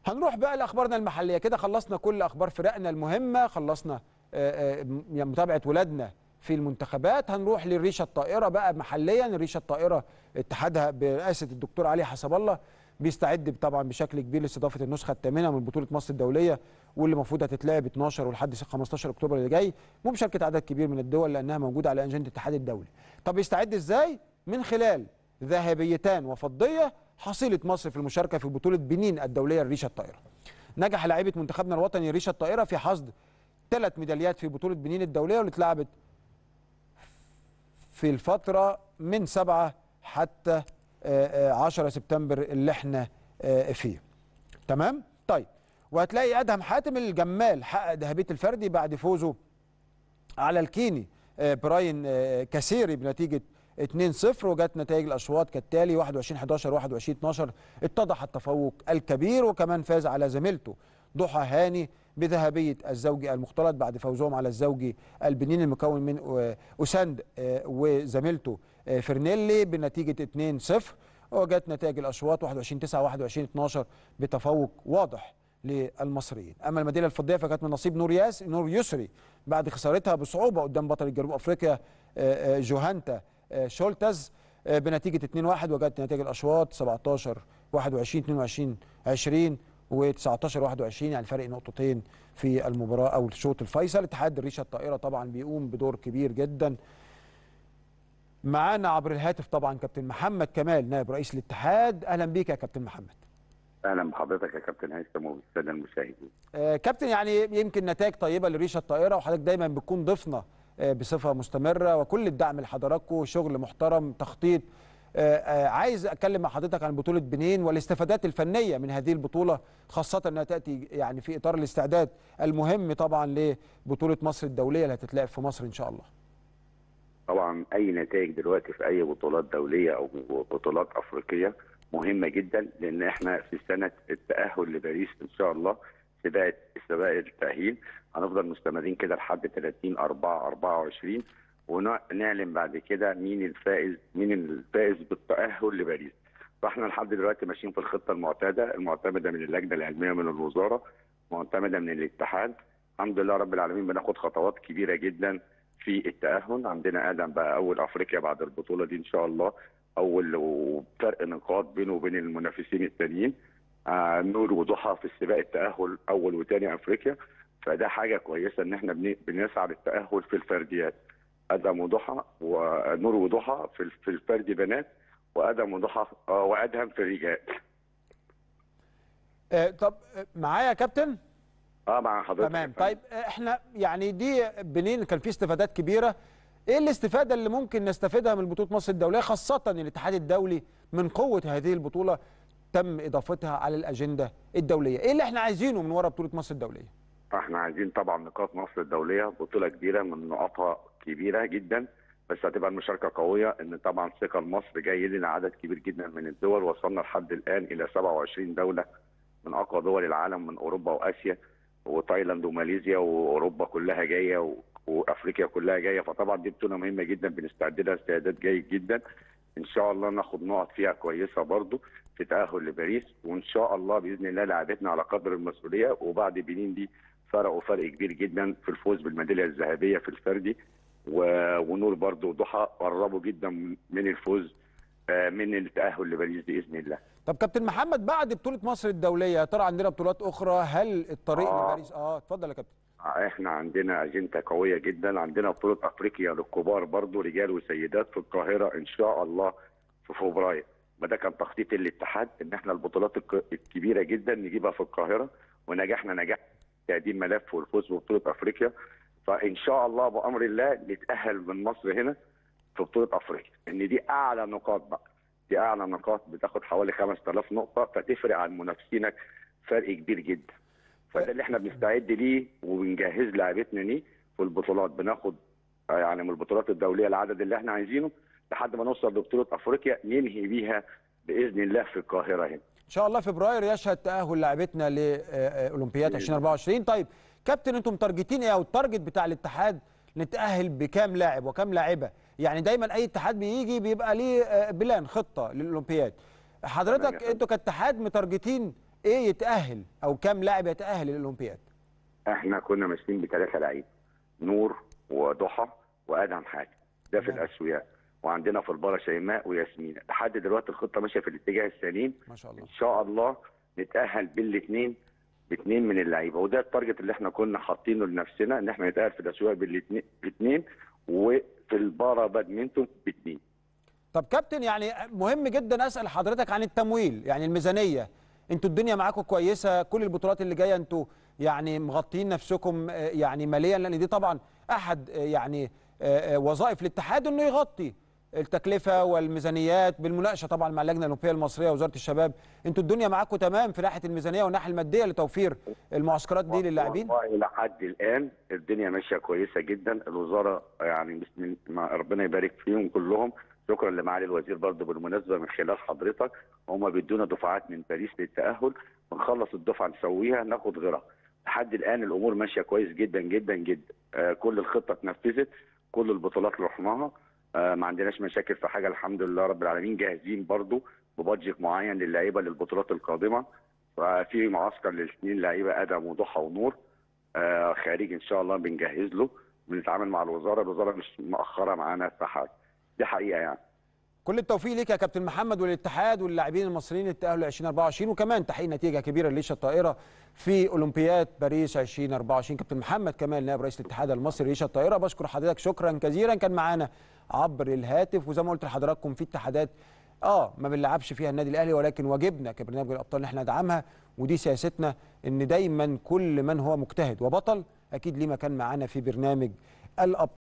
هنروح بقى لاخبارنا المحليه كده خلصنا كل اخبار فرقنا المهمه خلصنا آه، آه، م- متابعه ولادنا في المنتخبات هنروح للريشه الطائره بقى محليا الريشه الطائره اتحادها برئاسه الدكتور علي حسب الله بيستعد طبعا بشكل كبير لاستضافه النسخه الثامنه من بطوله مصر الدوليه واللي المفروض هتتلعب 12 ولحد 15 اكتوبر اللي جاي وبمشاركه عدد كبير من الدول لانها موجوده على اجنده الاتحاد الدولي. طب يستعد ازاي؟ من خلال ذهبيتان وفضيه حصيله مصر في المشاركه في بطوله بنين الدوليه الريشه الطائره. نجح لاعيبه منتخبنا الوطني ريشه الطائره في حصد ثلاث ميداليات في بطوله بنين الدوليه واللي اتلعبت في الفتره من 7 حتى آه، آه، 10 سبتمبر اللي احنا آه، فيه. تمام؟ طيب وهتلاقي ادهم حاتم الجمال حقق ذهبيه الفردي بعد فوزه على الكيني آه، براين آه، كاسيري بنتيجه 2-0 وجت نتائج الاشواط كالتالي 21 11 21 12 اتضح التفوق الكبير وكمان فاز على زميلته ضحى هاني بذهبيه الزوجي المختلط بعد فوزهم على الزوجي البنين المكون من آه، اساند آه، وزميلته آه، فرنيلي بنتيجه 2-0 وجت نتائج الاشواط 21 9 21 12 بتفوق واضح للمصريين اما الميداليه الفضيه فكانت من نصيب نور ياس نور يسري بعد خسارتها بصعوبه قدام بطل جنوب افريقيا آه، آه، جوهانتا آه، شولتز آه، بنتيجه 2-1 وجدت نتائج الاشواط 17 21 22 20 و19 21 يعني فرق نقطتين في المباراه او الشوط الفيصل اتحاد الريشه الطائره طبعا بيقوم بدور كبير جدا معانا عبر الهاتف طبعا كابتن محمد كمال نائب رئيس الاتحاد اهلا بيك يا كابتن محمد اهلا بحضرتك يا كابتن هيثم وبالساده المشاهدين آه، كابتن يعني يمكن نتائج طيبه لريشه الطائره وحضرتك دايما بتكون ضيفنا آه، بصفه مستمره وكل الدعم لحضراتكم شغل محترم تخطيط آه، آه، عايز اتكلم مع حضرتك عن بطوله بنين والاستفادات الفنيه من هذه البطوله خاصه انها تاتي يعني في اطار الاستعداد المهم طبعا لبطوله مصر الدوليه اللي هتتلعب في مصر ان شاء الله طبعا اي نتائج دلوقتي في اي بطولات دوليه او بطولات افريقيه مهمه جدا لان احنا في سنه التاهل لباريس ان شاء الله سباق سباق التاهيل هنفضل مستمرين كده لحد 30 4 24 ونعلن بعد كده مين الفائز مين الفائز بالتاهل لباريس فاحنا لحد دلوقتي ماشيين في الخطه المعتاده المعتمده من اللجنه العلميه من الوزاره معتمده من الاتحاد الحمد لله رب العالمين بناخد خطوات كبيره جدا في التاهل عندنا ادم بقى اول افريقيا بعد البطوله دي ان شاء الله اول وفرق نقاط بينه وبين المنافسين التانيين آه نور وضحى في السباق التاهل اول وثاني افريقيا فده حاجه كويسه ان احنا بن- بنسعى للتاهل في الفرديات ادم وضحى ونور وضحى في في الفردي بنات وادم وضحى آه وادهم في الرجال آه، طب آه، معايا يا كابتن اه مع حضرتك تمام يا فندم. طيب احنا يعني دي بنين كان في استفادات كبيره ايه الاستفاده اللي ممكن نستفيدها من بطوله مصر الدوليه خاصه ان الاتحاد الدولي من قوه هذه البطوله تم اضافتها على الاجنده الدوليه ايه اللي احنا عايزينه من وراء بطوله مصر الدوليه احنا عايزين طبعا نقاط مصر الدوليه بطوله كبيره من نقاطها كبيره جدا بس هتبقى المشاركه قويه ان طبعا ثقل مصر جاي لنا عدد كبير جدا من الدول وصلنا لحد الان الى 27 دوله من اقوى دول العالم من اوروبا واسيا وتايلاند وماليزيا واوروبا كلها جايه و... وافريقيا كلها جايه فطبعا دي بطوله مهمه جدا بنستعد لها استعداد جيد جدا ان شاء الله ناخد نقط فيها كويسه برضو في تاهل لباريس وان شاء الله باذن الله لعبتنا على قدر المسؤوليه وبعد بنين دي فرقوا فرق كبير جدا في الفوز بالميداليه الذهبيه في الفردي و... ونور برضو وضحى قربوا جدا من الفوز آه، من التاهل لباريس باذن الله طب كابتن محمد بعد بطوله مصر الدوليه يا ترى عندنا بطولات اخرى هل الطريق آه. لباريس اه اتفضل يا كابتن احنا عندنا اجنده قويه جدا عندنا بطوله افريقيا للكبار برضو رجال وسيدات في القاهره ان شاء الله في فبراير ما ده كان تخطيط الاتحاد ان احنا البطولات الك- الكبيره جدا نجيبها في القاهره ونجحنا نجاح تقديم ملف والفوز ببطوله افريقيا فان شاء الله بامر الله نتاهل من مصر هنا في بطوله افريقيا ان دي اعلى نقاط بقى دي اعلى نقاط بتاخد حوالي 5000 نقطه فتفرق عن منافسينك فرق كبير جدا فده اللي احنا بنستعد ليه وبنجهز لعيبتنا ليه في البطولات بناخد آه، يعني من البطولات الدوليه العدد اللي احنا عايزينه لحد ما نوصل لبطوله افريقيا ننهي بيها باذن الله في القاهره هنا ان شاء الله فبراير يشهد تاهل لاعبتنا لاولمبياد 2024 طيب كابتن انتم متارجتين ايه او التارجت بتاع الاتحاد نتاهل بكام لاعب وكام لاعبه يعني دايما اي اتحاد بيجي بيبقى ليه آه، بلان خطه للاولمبياد تمام حضرتك يا فندم. انتوا كاتحاد متارجتين ايه يتاهل او كام لاعب يتاهل للاولمبياد احنا كنا ماشيين بثلاثه لعيب نور وضحى وادهم حاتم ده في تمام. الاسوياء وعندنا في البارة شيماء وياسمين لحد دلوقتي الخطه ماشيه في الاتجاه السليم ما شاء الله ان شاء الله نتاهل بالاثنين باثنين من اللعيبه وده التارجت اللي احنا كنا حاطينه لنفسنا ان احنا نتاهل في الاسواق بالاثنين باثنين وفي البارا بادمنتون باثنين طب كابتن يعني مهم جدا اسال حضرتك عن التمويل يعني الميزانيه انتوا الدنيا معاكم كويسه كل البطولات اللي جايه انتوا يعني مغطيين نفسكم آه، يعني ماليا لان دي طبعا احد آه، يعني آه، آه، وظائف الاتحاد انه يغطي التكلفه والميزانيات بالمناقشه طبعا مع اللجنه الاولمبيه المصريه ووزاره الشباب انتوا الدنيا معاكم تمام في ناحيه الميزانيه والناحيه الماديه لتوفير المعسكرات دي للاعبين والله لحد الان الدنيا ماشيه كويسه جدا الوزاره يعني بسم الله ربنا يبارك فيهم كلهم شكرا لمعالي الوزير برضه بالمناسبه من خلال حضرتك هم بيدونا دفعات من باريس للتاهل بنخلص الدفعه نسويها ناخد غيرها لحد الان الامور ماشيه كويس جدا جدا جدا آه كل الخطه اتنفذت كل البطولات اللي رحناها آه ما عندناش مشاكل في حاجه الحمد لله رب العالمين جاهزين برضه ببادجت معين للعيبه للبطولات القادمه ففي معسكر للاثنين لعيبه ادم وضحى ونور آه خارج ان شاء الله بنجهز له بنتعامل مع الوزاره الوزاره مش مأخره معانا في حاجه دي حقيقه يعني كل التوفيق ليك يا كابتن محمد والاتحاد واللاعبين المصريين للتأهل 2024 وكمان تحقيق نتيجة كبيرة لليشة الطائرة في أولمبياد باريس 2024 كابتن محمد كمال نائب رئيس الاتحاد المصري لليشة الطائرة بشكر حضرتك شكرا جزيلا كان معانا عبر الهاتف وزي ما قلت لحضراتكم في اتحادات اه ما بنلعبش فيها النادي الاهلي ولكن واجبنا كبرنامج الابطال ان احنا ندعمها ودي سياستنا ان دايما كل من هو مجتهد وبطل اكيد ليه مكان معانا في برنامج الابطال